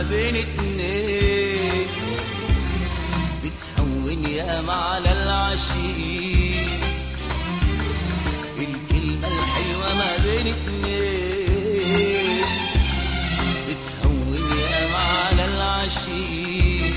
بين اتنين بتهون ياما على العشيق الكلمة الحلوة ما بين اتنين بتهون ياما على العشيق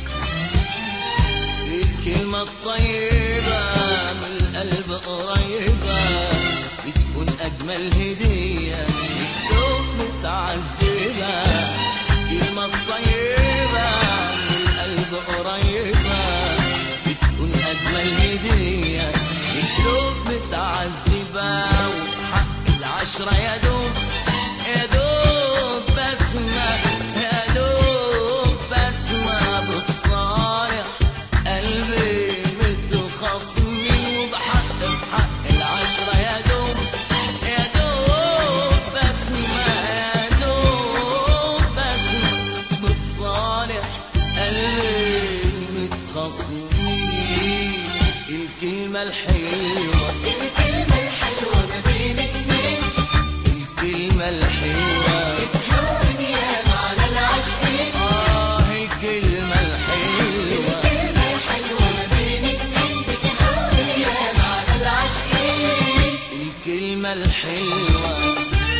الكلمة الطيبة من القلب قريبة بتكون أجمل هدية بتدوب متعذبة الكلمة الطيبة من القلب قريبة بتكون أجمل هدية بتدوب متعذبة وحق العشرة يا دوب يا دوب بسمة يا دوب بسمة بتصارع قلبي متخصمين وبحق بحق العشرة يا دوب يا دوب بسمة يا دوب بسمة بتصارع قلبي متخصمين الكلمة الحلوة الكلمة الحلوة ما بين اتنين الكلمة الحلوة بتهون ياما على العاشقين آه الكلمة الحلوة الكلمة الحلوة ما بين اتنين بتهون ياما على العاشقين الكلمة الحلوة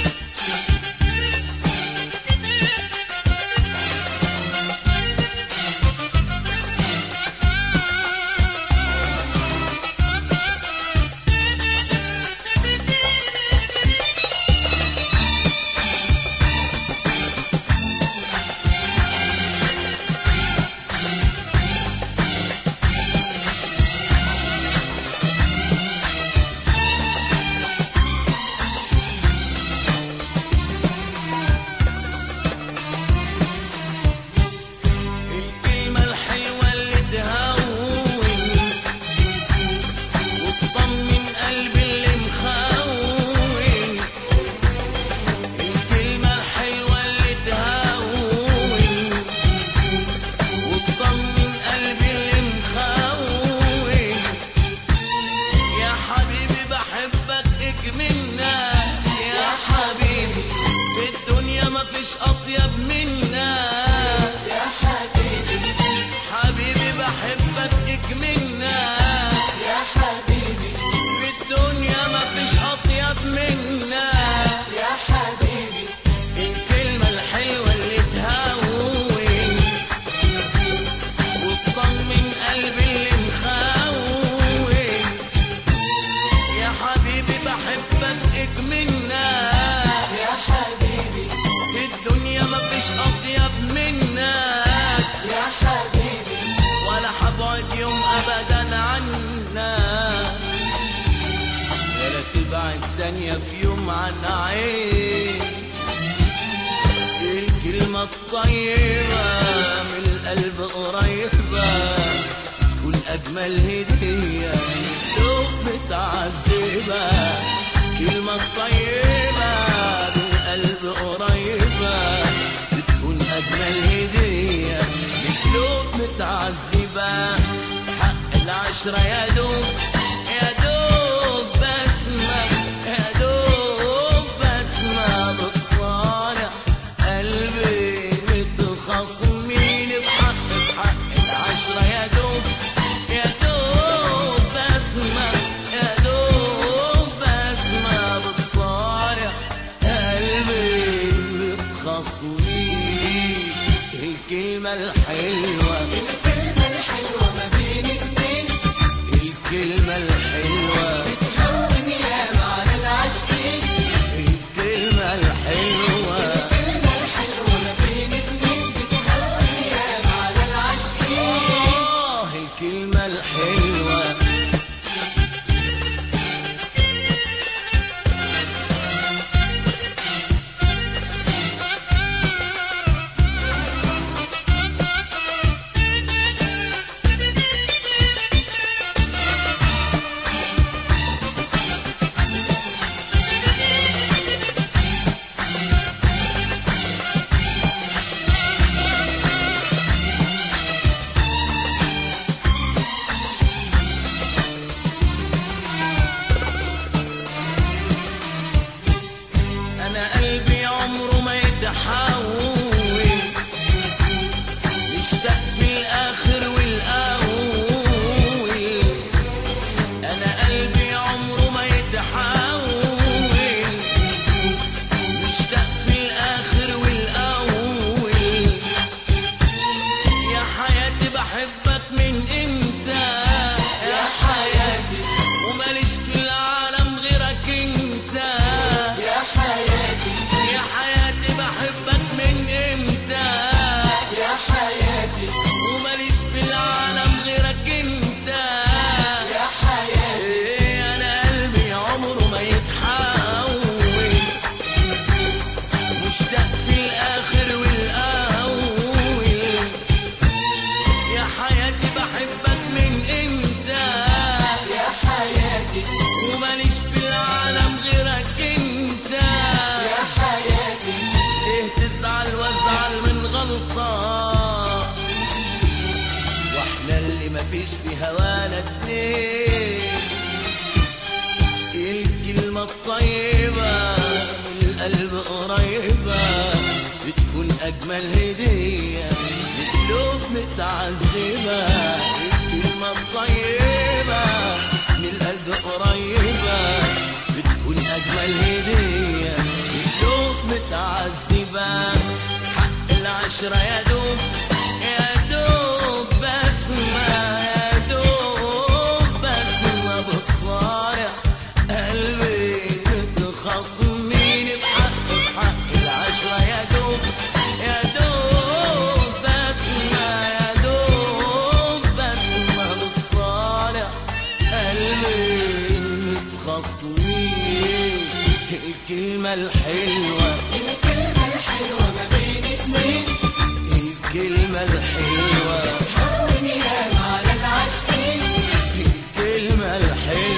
الكلمة الحلوة اللي تهون وتطمن قلبي اللي مخون الكلمة الحلوة اللي تهون وتطمن قلبي اللي مخون يا حبيبي بحبك اكملنا يا حبيبي في الدنيا مفيش أطيب منا يا حبيبي حبيبي بحبك اكملنا يا حبيبي في الدنيا مفيش اطيب منا يا حبيبي الكلمة الحلوة اللي تهون وتطمن قلبي اللي مخون يا حبيبي بحبك اكملنا يا حبيبي في الدنيا مفيش اطيب منا يا حبيبي ولا حبعد يوم ابدا عنا ولا تبعد ثانية في يوم عن عين الكلمة الطيبة من القلب قريبة تكون أجمل هدية دوب متعذبة كلمة طيبة من القلب قريبة بتكون أجمل هدية بقلوب متعذبة بحق العشرة يا دوب يا دوب بسمة يا دوب بسمة بتصارع قلبي متخصمين بحق بحق العشرة يا دوب يا دوب بسمة يا دوب بسمة بتصارع قلبي متخصمين الكلمة الحلوة الكلمة الحلوة ما بين اتنين الكلمة مفيش في هوانا اتنين الكلمة الطيبة من القلب قريبة بتكون أجمل هدية لقلوب متعذبة الكلمة الطيبة من القلب قريبة بتكون أجمل هدية لقلوب متعذبة حق العشرة يا دوب يا دوب بسمة يا دوب بسمة بتصارع قلبي متخصمين بحق بحق العشرة يا دوب يا دوب بسمة يا دوب بسمة بتصارع قلبي متخصمين الكلمة الحلوة الكلمة الحلوة ما بين اتنين الكلمة الحلوة هون يا على العاشقين الكلمة الحلوة